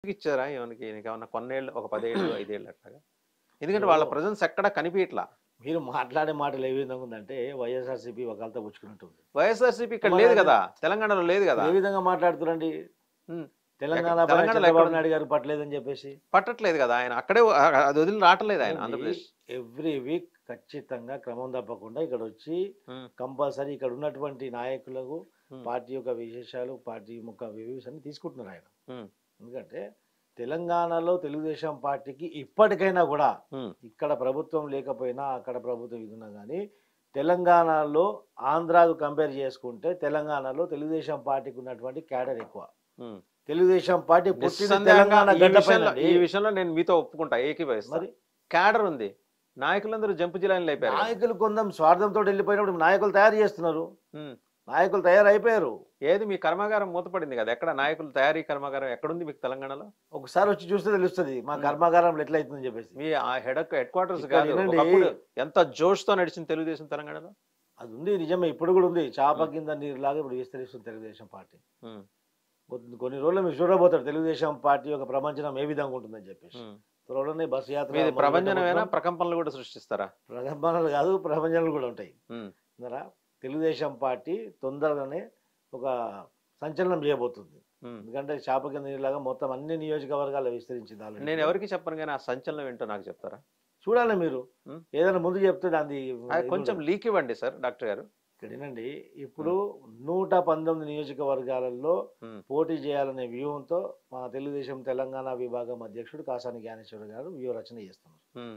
ఇచ్చారా ఏమనికి ఏమన్నా కొన్నేళ్ళు ఒక పదేళ్ళు ఐదేళ్ళు అట్లాగా ఎందుకంటే వాళ్ళ ప్రజెన్స్ ఎక్కడ కనిపించట్లా మీరు మాట్లాడే మాటలు ఏ విధంగా ఉందంటే వైఎస్ఆర్సీపీ ఒకళ్ళతో పుచ్చుకున్నట్టు ఉంది వైఎస్ఆర్సీపీ ఇక్కడ మరి లేదు అది- కదా తెలంగాణలో లేదు కదా ఏ విధంగా మాట్లాడుతున్నారండి ఉమ్. తెలంగాణ ఎక్కడ- పైన తెలంగాణలో చంద్రబాబు ఎక్కడ- నాయుడు గారు పట్టలేదని చెప్పేసి పట్టట్లేదు కదా ఆయన అక్కడే అది వదిలి రావట్లేదు ఆయన ఆంధ్రప్రదేశ్ ఎవ్రీ వీక్ ఖచ్చితంగా క్రమం తప్పకుండా ఇక్కడ వచ్చి ఉమ్, కంపల్సరీ ఇక్కడ ఉన్నటువంటి నాయకులకు ఉమ్, పార్టీ యొక్క విశేషాలు పార్టీ యొక్క వ్యూస్ అన్ని తీసుకుంటున్నారు ఆయన ఉమ్, ఎందుకంటే తెలంగాణలో తెలుగుదేశం పార్టీకి ఇప్పటికైనా కూడా ఉమ్, ఇక్కడ ప్రభుత్వం లేకపోయినా అక్కడ ప్రభుత్వం ఇది ఉన్నా కానీ తెలంగాణలో ఆంధ్రాకు కంపేర్ చేసుకుంటే తెలంగాణలో తెలుగుదేశం పార్టీకి ఉన్నటువంటి క్యాడర్ ఎక్కువ ఉమ్. తెలుగుదేశం పార్టీ పుట్టిన నిస్సందేహంగా తెలంగాణ ఈ గడ్డ విషయంలో- పైన ఈ విషయంలో నేను మీతో ఒప్పుకుంటా ఏకీభవిస్తా మరి క్యాడర్ ఉంది నాయకులందరూ జంపు జిల్లాని లేపారు కదా. నాయకులు కొంచెం స్వార్థంతో వెళ్ళిపోయినప్పుడు నాయకులు తయారు చేస్తున్నారు ఉమ్. నాయకులు తయారైపోయారు ఏది మీ కర్మాగారం మూతపడింది కదా ఎక్కడ నాయకులు తయారీ కర్మాగారం ఎక్కడుంది మీకు తెలంగాణలో ఒకసారి వచ్చి చూస్తే తెలుస్తుంది మా ఉమ్. కర్మాగారంలో ఎట్లా అవుతుందని చెప్పేసి మీ ఆ హెడ్ హెడ్ క్వార్టర్స్ ఇక్కడ కాదు వినండి. ఒకప్పుడు ఎంత జోష్ తో నడిచింది తెలుగుదేశం తెలంగాణలో అది ఉంది నిజమే ఇప్పుడు కూడా ఉంది చాప కింద నీరులాగా ఇప్పుడు విస్తరిస్తుంది తెలుగుదేశం పార్టీ ఉమ్, కొద్ది- కొన్ని రోజులు మీరు చూడబోతారు తెలుగుదేశం పార్టీ యొక్క ప్రపంచం ఏ విధంగా ఉంటుందని చెప్పేసి ఉమ్. త్వరలోనే బస్ యాత్ర మీది మొదలు ప్రపంచమేనా పెట్టబోతున్నాం. ప్రకంపనలు కూడా సృష్టిస్తారా ప్రకంపనలు కాదు ప్రపంచాలు కూడా ఉంటాయి ఉమ్, ఉన్నారా తెలుగుదేశం పార్టీ తొందరగానే ఒక సంచలనం చేయబోతుంది ఉమ్. ఎందుకంటే చాప కింద నీరులాగా మొత్తం అన్ని నియోజకవర్గాలు విస్తరించింది already. నేను ఎవరికి చెప్పను కానీ ఆ సంచలనం ఏంటో నాకు చెప్తారా చూడాలి మీరు ఉమ్. ఏదైనా ముందు చెప్తే దాన్ని అది కొంచెం లీక్ ఇవ్వండి సార్ డాక్టర్ గారు ఇక్కడ వినండి ఇప్పుడు నూట పంతొమ్మిది నియోజకవర్గాలలో ఉమ్, పోటీ చేయాలనే వ్యూహంతో మా తెలుగుదేశం తెలంగాణ విభాగం అధ్యక్షుడు కాసాని జ్ఞానేశ్వర గారు వ్యూహ రచన చేస్తున్నారు ఉమ్,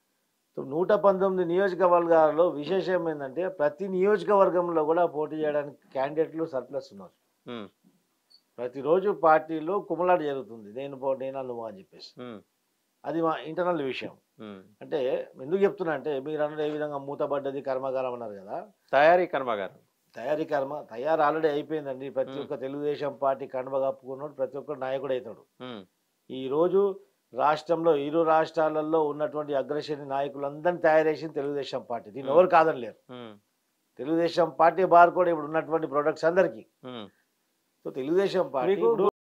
సో నూట పంతొమ్మిది నియోజకవర్గాలలో విశేషం ఏంటంటే ప్రతి నియోజకవర్గంలో కూడా పోటీ చేయడానికి క్యాండిడేట్లు సర్ప్లస్ ఉన్నారు ఉమ్, ప్రతిరోజు పార్టీలో కుమలాట జరుగుతుంది నేను పో నేను నువ్వు అని చెప్పేసి ఉమ్, అది మా ఇంటర్నల్ విషయం ఉమ్. అంటే ఎందుకు చెప్తున్నా అంటే మీరు అన్నది ఏ విధంగా మూతబడ్డది కర్మాగారం అన్నారు కదా తయారీ కర్మాగారం తయారీ కర్మ తయారు ఆల్రెడీ అయిపోయిందండి ప్రతి మ్మ్. ఒక్క తెలుగుదేశం పార్టీ కండువ కప్పుకున్నాడు ప్రతి ఒక్క నాయకుడు అవుతాడు ఉమ్, ఈ రోజు రాష్ట్రంలో ఇరు రాష్ట్రాలలో ఉన్నటువంటి అగ్రశ్రేణి నాయకులందరినీ తయారు చేసింది తెలుగుదేశం పార్టీ దీన్ని మ్మ్. ఎవరు కాదనలేరు ఉమ్, తెలుగుదేశం పార్టీ బార్ కూడా ఇప్పుడు ఉన్నటువంటి ప్రొడక్ట్స్ అందరికీ ఉమ్. సో తెలుగుదేశం పార్టీ మీకు ఇప్పుడు